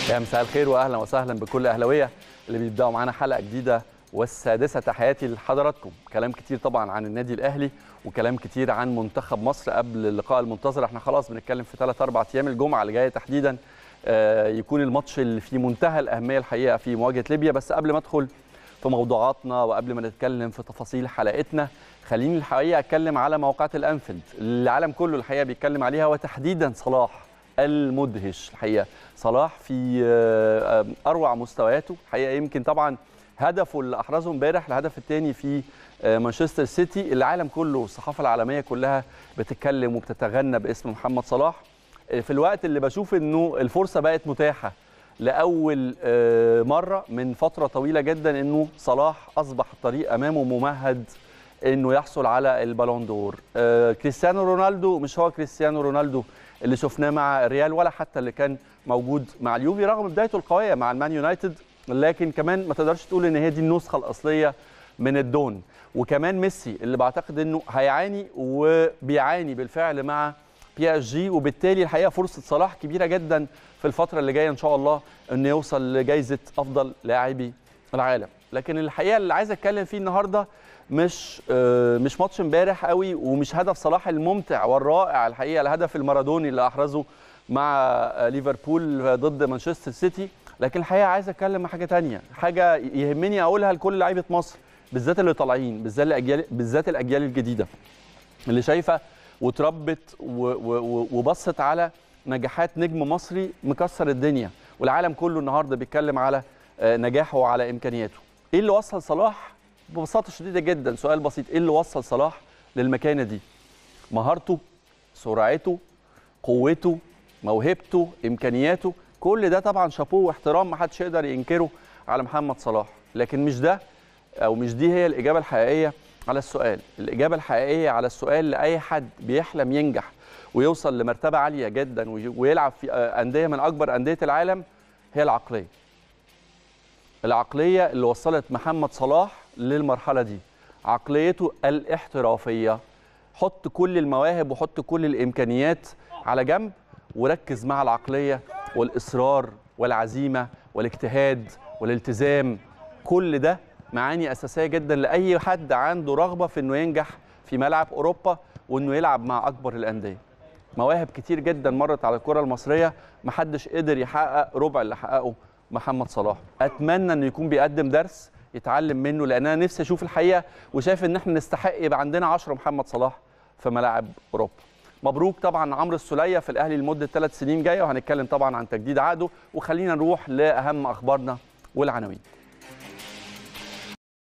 يا مساء الخير واهلا وسهلا بكل اهلاويه اللي بيبداوا معانا حلقه جديده والسادسه تحياتي لحضراتكم كلام كتير طبعا عن النادي الاهلي وكلام كتير عن منتخب مصر قبل اللقاء المنتظر احنا خلاص بنتكلم في 3 4 ايام الجمعه اللي جايه تحديدا آه، يكون الماتش اللي في منتهى الاهميه الحقيقه في مواجهه ليبيا بس قبل ما ادخل في موضوعاتنا وقبل ما نتكلم في تفاصيل حلقتنا خليني الحقيقه اتكلم على موقعة الانفيلد اللي العالم كله الحقيقه بيتكلم عليها وتحديدا صلاح المدهش الحقيقه صلاح في آه، آه، اروع مستوياته الحقيقه يمكن طبعا هدفه اللي احرزه امبارح الهدف الثاني في آه، مانشستر سيتي العالم كله الصحافه العالميه كلها بتتكلم وبتتغنى باسم محمد صلاح آه، في الوقت اللي بشوف انه الفرصه بقت متاحه لاول آه، مره من فتره طويله جدا انه صلاح اصبح الطريق امامه ممهد انه يحصل على البالون دور آه، كريستيانو رونالدو مش هو كريستيانو رونالدو اللي شفناه مع الريال ولا حتى اللي كان موجود مع اليوفي رغم بدايته القويه مع المان يونايتد لكن كمان ما تقدرش تقول ان هي دي النسخه الاصليه من الدون وكمان ميسي اللي بعتقد انه هيعاني وبيعاني بالفعل مع بي اس جي وبالتالي الحقيقه فرصه صلاح كبيره جدا في الفتره اللي جايه ان شاء الله انه يوصل لجائزه افضل لاعبي العالم لكن الحقيقه اللي عايز اتكلم فيه النهارده مش آه، مش ماتش امبارح قوي ومش هدف صلاح الممتع والرائع الحقيقه الهدف المارادوني اللي احرزه مع آه، ليفربول ضد مانشستر سيتي لكن الحقيقه عايز اتكلم عن حاجه تانية حاجه يهمني اقولها لكل لعيبه مصر بالذات اللي طالعين بالذات الاجيال بالذات الاجيال الجديده اللي شايفه وتربت و- و- و- وبصت على نجاحات نجم مصري مكسر الدنيا والعالم كله النهارده بيتكلم على آه، نجاحه وعلى امكانياته ايه اللي وصل صلاح ببساطه شديده جدا سؤال بسيط ايه اللي وصل صلاح للمكانه دي مهارته سرعته قوته موهبته امكانياته كل ده طبعا شابوه واحترام ما حدش يقدر ينكره على محمد صلاح لكن مش ده او مش دي هي الاجابه الحقيقيه على السؤال الاجابه الحقيقيه على السؤال لاي حد بيحلم ينجح ويوصل لمرتبه عاليه جدا وي- ويلعب في آه، انديه من اكبر انديه العالم هي العقليه العقليه اللي وصلت محمد صلاح للمرحله دي عقليته الاحترافيه حط كل المواهب وحط كل الامكانيات على جنب وركز مع العقليه والاصرار والعزيمه والاجتهاد والالتزام كل ده معاني اساسيه جدا لاي حد عنده رغبه في انه ينجح في ملعب اوروبا وانه يلعب مع اكبر الانديه مواهب كتير جدا مرت على الكره المصريه محدش قدر يحقق ربع اللي حققه محمد صلاح اتمنى انه يكون بيقدم درس يتعلم منه لان انا نفسي اشوف الحقيقه وشايف ان احنا نستحق يبقى عندنا 10 محمد صلاح في ملاعب اوروبا مبروك طبعا عمرو السوليه في الاهلي لمده ثلاث سنين جايه وهنتكلم طبعا عن تجديد عقده وخلينا نروح لاهم اخبارنا والعناوين